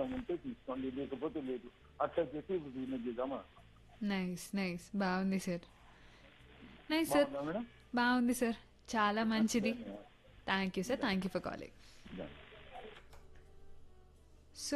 అవకాశం ఉంటే తీసుకోండి లేకపోతే లేదు అట్లా చెప్పి బిజినెస్ చేద్దామా నైస్ నైస్ బాగుంది సార్ నైస్ సార్ బాగుందా మేడం బాగుంది సార్ చాలా మంచిది thank you sir thank you for calling so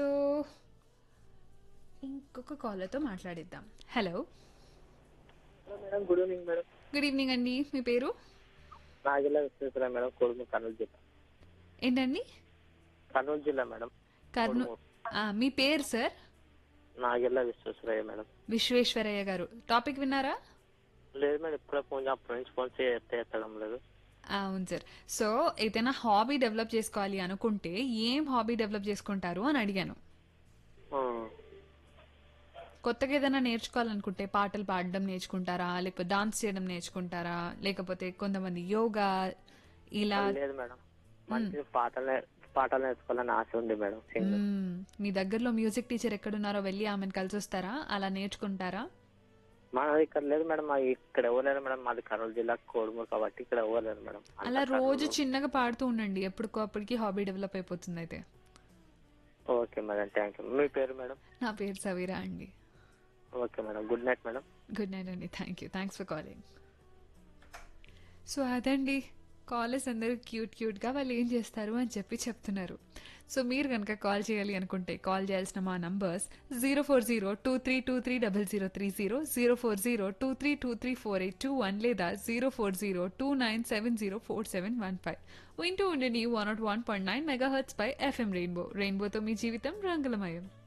ఇంకొక కాలర్తో మాట్లాడిద్దాం hello hello madam good evening madam good evening అండి మీ పేరు నాగిల్ల విశ్వేశ్వర మేడం కొడుకు కర్నూలు జిల్లా ఏంటండి కర్నూలు జిల్లా మేడం కర్నూ ఆ, మీ పేరు సార్ నాగిల్ల విశ్వేశ్వరయ్య మేడం విశ్వేశ్వరయ్య గారు టాపిక్ విన్నారా లేదు మేడం ఇప్పుడే ఫోన్ అప్పటి నుంచి ఫోన్ చేస్తే ఎత్తడం లేదు అవును సార్ సో ఏదైనా హాబీ డెవలప్ చేసుకోవాలి అనుకుంటే ఏం హాబీ డెవలప్ చేసుకుంటారు అని అడిగాను ఆ, కొత్తగా ఏదైనా నేర్చుకోవాలనుకుంటే పాటలు పాడడం నేర్చుకుంటారా లేకపోతే డాన్స్ చేయడం నేర్చుకుంటారా లేకపోతే కొంతమంది యోగా ఇలా లేదు మేడం మంచి పాటలు నే- పాటలు నేర్చుకోవాలని ఆశ ఉంది మేడం సింగర్ మ్మ్. మీ దగ్గరలో మ్యూజిక్ టీచర్ ఎక్కడున్నారో వెళ్ళి ఆమెను కలిసి వస్తారా అలా నేర్చుకుంటారా మాది ఇక్కడ లేదు మేడం మాది ఇక్కడ ఎవరు లేరు మేడం మాది కర్నూలు జిల్లా కోడుమూరు కాబట్టి ఇక్కడ ఎవరు లేరు మేడం అంతా అలా రోజు కర్నూలు. చిన్నగా పాడుతూ ఉండండి ఎప్పటికప్పటికి హాబీ డెవలప్ అయిపోతుంది అయితే ఓకే మేడం థ్యాంక్ యూ మీ పేరు మేడం నా పేరు సవీరా అండి okay madam good night madam good night అండి thank you thanks for calling so అదండి కాలర్స్ అందరూ క్యూట్ క్యూట్గా వాళ్ళు ఏం చేస్తారు అని చెప్పి చెప్తున్నారు సో మీరు కనుక కాల్ చేయాలి అనుకుంటే కాల్ చేయాల్సిన మా numbers zero four zero two three two three double zero three zero zero four zero two three two three four eight two one లేదా zero four zero two nine seven zero four seven one five వింటూ ఉండండి one not one point nine megahertz పై FM rainbow రెయిన్బోతో మీ జీవితం రంగులమయం